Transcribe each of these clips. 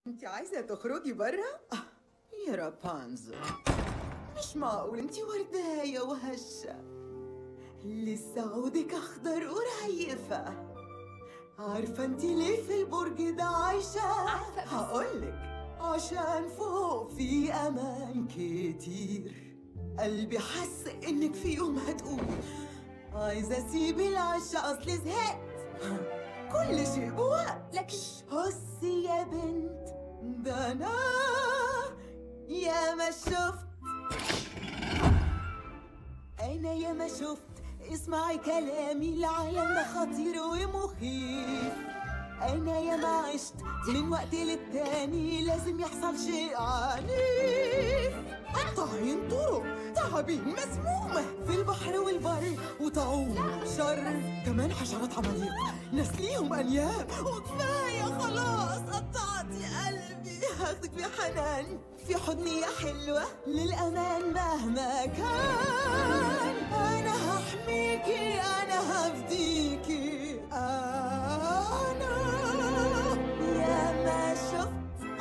انت عايزة تخرجي برا؟ آه، يا رابانزل مش معقول انت ورداية وهشة لسه عودك اخضر ورهيفة عارفة انت ليه في البرج ده عايشة؟ عارفة بس- هقولك عشان فوق في امان كتير قلبي حس انك في يوم هتقولي عايزة اسيب العشا اصلي زهقت كل شيء بوقت لكن بصي يا بنت ده انا يا ما شفت انا يا ما شفت اسمعي كلامي العالم ده خطير ومخيف انا يا ما عشت من وقت للتاني لازم يحصل شيء عنيف قطاعين طرق تعابين مسمومة في البحر والبر وطاعون شر كمان حشرات عماليق ناس ليهم أنياب وكفاية خلاص قطعتي قلبي هاخدك بحنان في حضني يا حلوة للأمان مهما كان أنا هحميكي أنا هفديكي أنا يا ما شفت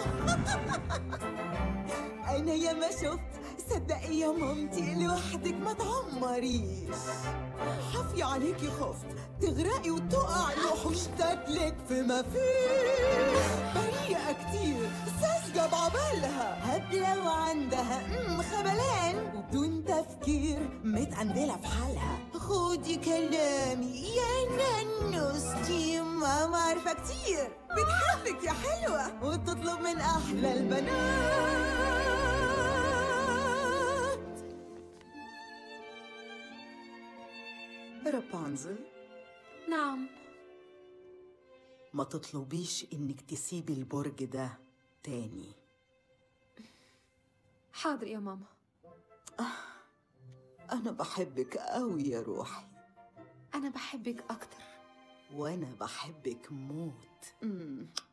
أنا يا ما شفت صدقي يا مامتي لوحدك ما تعمريش حفي عليكي خفت تغرقي وتقعي وحوش تاكلك في ما فيش بريئة كتير ساذجة بعبالها هبلة وعندها أم خبلان وبدون تفكير متعندلة في حالها خدي كلامي يا نانوستي ماما عارفة كتير بتحبك يا حلوة وتطلب من أحلى البنات رابنزل نعم ما تطلبيش انك تسيبي البرج ده تاني حاضر يا ماما انا بحبك قوي يا روحي أنا بحبك أكتر وانا بحبك موت مم.